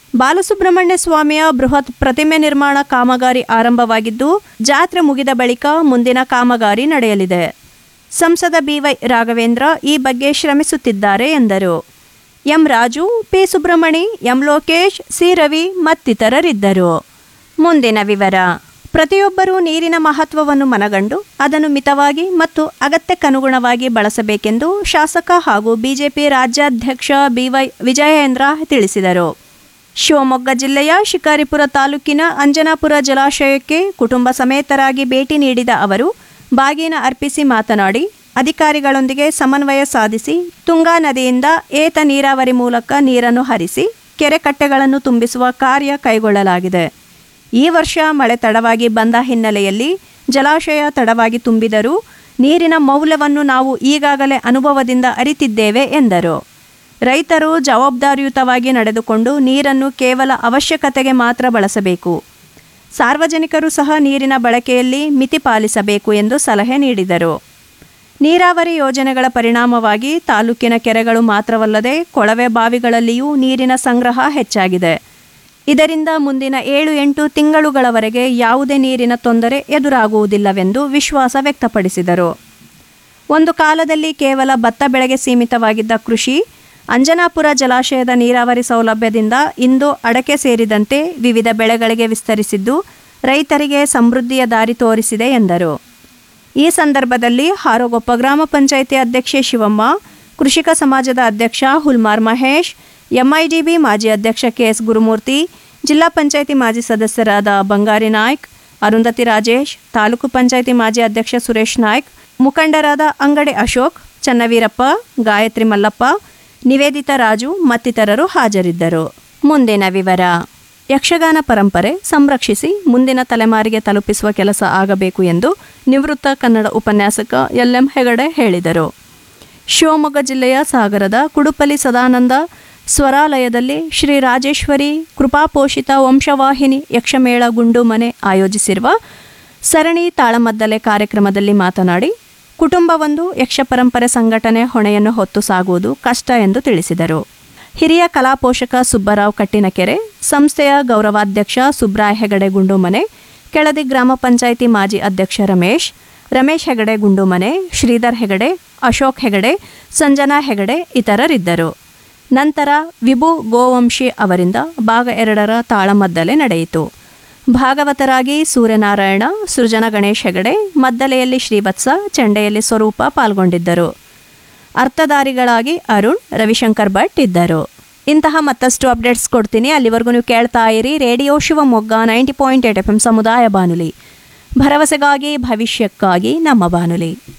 ಬಾಲಸುಬ್ರಹ್ಮಣ್ಯ ಸ್ವಾಮಿಯ ಬೃಹತ್ ಪ್ರತಿಮೆ ನಿರ್ಮಾಣ ಕಾಮಗಾರಿ ಆರಂಭವಾಗಿದ್ದು ಜಾತ್ರೆ ಮುಗಿದ ಬಳಿಕ ಮುಂದಿನ ಕಾಮಗಾರಿ ನಡೆಯಲಿದೆ ಸಂಸದ ಬಿವೈ ರಾಘವೇಂದ್ರ ಈ ಬಗ್ಗೆ ಶ್ರಮಿಸುತ್ತಿದ್ದಾರೆ ಎಂದರು M Raju P Subrahmani M Lokesh C Ravi ಮತ್ತಿತರರಿದ್ದರು ಮುಂದಿನ ವಿವರ ಪ್ರತಿಯೊಬ್ಬರೂ ನೀರಿನ ಮಹತ್ವವನ್ನು ಮನಗಂಡು ಅದನ್ನು ಮಿತವಾಗಿ ಮತ್ತು ಅಗತ್ಯಕ್ಕನುಗುಣವಾಗಿ ಬಳಸಬೇಕೆಂದು ಶಾಸಕ ಹಾಗೂ ಬಿಜೆಪಿ ರಾಜ್ಯಾಧ್ಯಕ್ಷ ಬಿವೈ ವಿಜಯೇಂದ್ರ ತಿಳಿಸಿದರು ಶಿವಮೊಗ್ಗ ಜಿಲ್ಲೆಯ ಶಿಕಾರಿಪುರ ತಾಲೂಕಿನ ಅಂಜನಾಪುರ ಜಲಾಶಯಕ್ಕೆ ಕುಟುಂಬ ಸಮೇತರಾಗಿ ಭೇಟಿ ನೀಡಿದ ಅವರು ಬಾಗಿನ ಅರ್ಪಿಸಿ ಮಾತನಾಡಿ ಅಧಿಕಾರಿಗಳೊಂದಿಗೆ ಸಮನ್ವಯ ಸಾಧಿಸಿ ತುಂಗಾ ನದಿಯಿಂದ ಏತ ನೀರಾವರಿ ಮೂಲಕ ನೀರನ್ನು ಹರಿಸಿ ಕೆರೆ ಕಟ್ಟೆಗಳನ್ನು ತುಂಬಿಸುವ ಕಾರ್ಯ ಕೈಗೊಳ್ಳಲಾಗಿದೆ ಈ ವರ್ಷ ಮಳೆ ತಡವಾಗಿ ಬಂದ ಹಿನ್ನೆಲೆಯಲ್ಲಿ ಜಲಾಶಯ ತಡವಾಗಿ ತುಂಬಿದರೂ ನೀರಿನ ಮೌಲ್ಯವನ್ನು ನಾವು ಈಗಾಗಲೇ ಅನುಭವದಿಂದ ಅರಿತಿದ್ದೇವೆ ಎಂದರು ರೈತರು ಜವಾಬ್ದಾರಿಯುತವಾಗಿ ನಡೆದುಕೊಂಡು ನೀರನ್ನು ಕೇವಲ ಅವಶ್ಯಕತೆಗೆ ಮಾತ್ರ ಬಳಸಬೇಕು ಸಾರ್ವಜನಿಕರು ಸಹ ನೀರಿನ ಬಳಕೆಯಲ್ಲಿ ಮಿತಿ ಪಾಲಿಸಬೇಕು ಎಂದು ಸಲಹೆ ನೀಡಿದರು ನೀರಾವರಿ ಯೋಜನೆಗಳ ಪರಿಣಾಮವಾಗಿ ತಾಲೂಕಿನ ಕೆರೆಗಳು ಮಾತ್ರವಲ್ಲದೆ ಕೊಳವೆ ಬಾವಿಗಳಲ್ಲಿಯೂ ನೀರಿನ ಸಂಗ್ರಹ ಹೆಚ್ಚಾಗಿದೆ ಇದರಿಂದ ಮುಂದಿನ ಏಳು ಎಂಟು ತಿಂಗಳುಗಳವರೆಗೆ ಯಾವುದೇ ನೀರಿನ ತೊಂದರೆ ಎದುರಾಗುವುದಿಲ್ಲವೆಂದು ವಿಶ್ವಾಸ ವ್ಯಕ್ತಪಡಿಸಿದರು ಒಂದು ಕಾಲದಲ್ಲಿ ಕೇವಲ ಭತ್ತ ಬೆಳೆಗೆ ಸೀಮಿತವಾಗಿದ್ದ ಕೃಷಿ ಅಂಜನಾಪುರ ಜಲಾಶಯದ ನೀರಾವರಿ ಸೌಲಭ್ಯದಿಂದ ಇಂದು ಅಡಕೆ ಸೇರಿದಂತೆ ವಿವಿಧ ಬೆಳೆಗಳಿಗೆ ವಿಸ್ತರಿಸಿದ್ದು ರೈತರಿಗೆ ಸಮೃದ್ಧಿಯ ದಾರಿ ತೋರಿಸಿದೆ ಎಂದರು ಈ ಸಂದರ್ಭದಲ್ಲಿ ಹಾರೋಗೊಪ್ಪ ಗ್ರಾಮ ಪಂಚಾಯಿತಿ ಅಧ್ಯಕ್ಷೆ ಶಿವಮ್ಮ ಕೃಷಿಕ ಸಮಾಜದ ಅಧ್ಯಕ್ಷ ಹುಲ್ಮಾರ್ ಮಹೇಶ್ ಎಂಐಡಿಬಿ ಮಾಜಿ ಅಧ್ಯಕ್ಷ ಕೆಎಸ್ ಗುರುಮೂರ್ತಿ ಜಿಲ್ಲಾ ಪಂಚಾಯಿತಿ ಮಾಜಿ ಸದಸ್ಯರಾದ ಬಂಗಾರಿ ನಾಯ್ಕ್ ಅರುಂಧತಿ ರಾಜೇಶ್ ತಾಲೂಕು ಪಂಚಾಯಿತಿ ಮಾಜಿ ಅಧ್ಯಕ್ಷ ಸುರೇಶ್ ನಾಯ್ಕ್ ಮುಖಂಡರಾದ ಅಂಗಡಿ ಅಶೋಕ್ ಚನ್ನವೀರಪ್ಪ ಗಾಯತ್ರಿ ಮಲ್ಲಪ್ಪ ನಿವೇದಿತಾ ರಾಜು ಮತ್ತಿತರರು ಹಾಜರಿದ್ದರು ಮುಂದಿನ ವಿವರ ಯಕ್ಷಗಾನ ಪರಂಪರೆ ಸಂರಕ್ಷಿಸಿ ಮುಂದಿನ ತಲೆಮಾರಿಗೆ ತಲುಪಿಸುವ ಕೆಲಸ ಆಗಬೇಕು ಎಂದು ನಿವೃತ್ತ ಕನ್ನಡ ಉಪನ್ಯಾಸಕ ಎಲ್ಎಂ ಹೆಗಡೆ ಹೇಳಿದರು ಶಿವಮೊಗ್ಗ ಜಿಲ್ಲೆಯ ಸಾಗರದ ಕುಡುಪಲಿ ಸದಾನಂದ ಸ್ವರಾಲಯದಲ್ಲಿ ಶ್ರೀ ರಾಜೇಶ್ವರಿ ಕೃಪಾಪೋಷಿತ ವಂಶವಾಹಿನಿ ಯಕ್ಷಮೇಳ ಗುಂಡು ಮನೆ ಆಯೋಜಿಸಿರುವ ಸರಣಿ ತಾಳಮದ್ದಲೆ ಕಾರ್ಯಕ್ರಮದಲ್ಲಿ ಮಾತನಾಡಿ ಕುಟುಂಬವೊಂದು ಯಕ್ಷ ಪರಂಪರೆ ಸಂಘಟನೆ ಹೊಣೆಯನ್ನು ಹೊತ್ತು ಸಾಗುವುದು ಕಷ್ಟ ಎಂದು ತಿಳಿಸಿದರು ಹಿರಿಯ ಕಲಾಪೋಷಕ ಸುಬ್ಬರಾವ್ ಕಟ್ಟಿನಕೆರೆ ಸಂಸ್ಥೆಯ ಗೌರವಾಧ್ಯಕ್ಷ ಸುಬ್ರಾಯ್ ಹೆಗಡೆ ಗುಂಡುಮನೆ ಕೆಳದಿ ಗ್ರಾಮ ಪಂಚಾಯಿತಿ ಮಾಜಿ ಅಧ್ಯಕ್ಷ ರಮೇಶ್ ರಮೇಶ್ ಹೆಗಡೆ ಗುಂಡುಮನೆ ಶ್ರೀಧರ್ ಹೆಗಡೆ ಅಶೋಕ್ ಹೆಗಡೆ ಸಂಜನಾ ಹೆಗಡೆ ಇತರರಿದ್ದರು ನಂತರ ವಿಭು ಗೋವಂಶಿ ಅವರಿಂದ ಭಾಗ ಎರಡರ ತಾಳಮದ್ದಲೆ ನಡೆಯಿತು ಭಾಗವತರಾಗಿ ಸೂರ್ಯನಾರಾಯಣ ಸೃಜನ ಗಣೇಶ್ ಹೆಗಡೆ ಮದ್ದಲೆಯಲ್ಲಿ ಶ್ರೀವತ್ಸ ಚಂಡೆಯಲ್ಲಿ ಸ್ವರೂಪ ಪಾಲ್ಗೊಂಡಿದ್ದರು ಅರ್ಥಧಾರಿಗಳಾಗಿ ಅರುಣ್ ರವಿಶಂಕರ್ ಭಟ್ ಇದ್ದರು ಇಂತಹ ಮತ್ತಷ್ಟು ಅಪ್ಡೇಟ್ಸ್ ಕೊಡ್ತೀನಿ ಅಲ್ಲಿವರೆಗೂ ನೀವು ಕೇಳ್ತಾ ಇರಿ radio Shivamogga ninety point eight F M ಸಮುದಾಯ ಬಾನುಲಿ ಭರವಸೆಗಾಗಿ ಭವಿಷ್ಯಕ್ಕಾಗಿ ನಮ್ಮ ಬಾನುಲಿ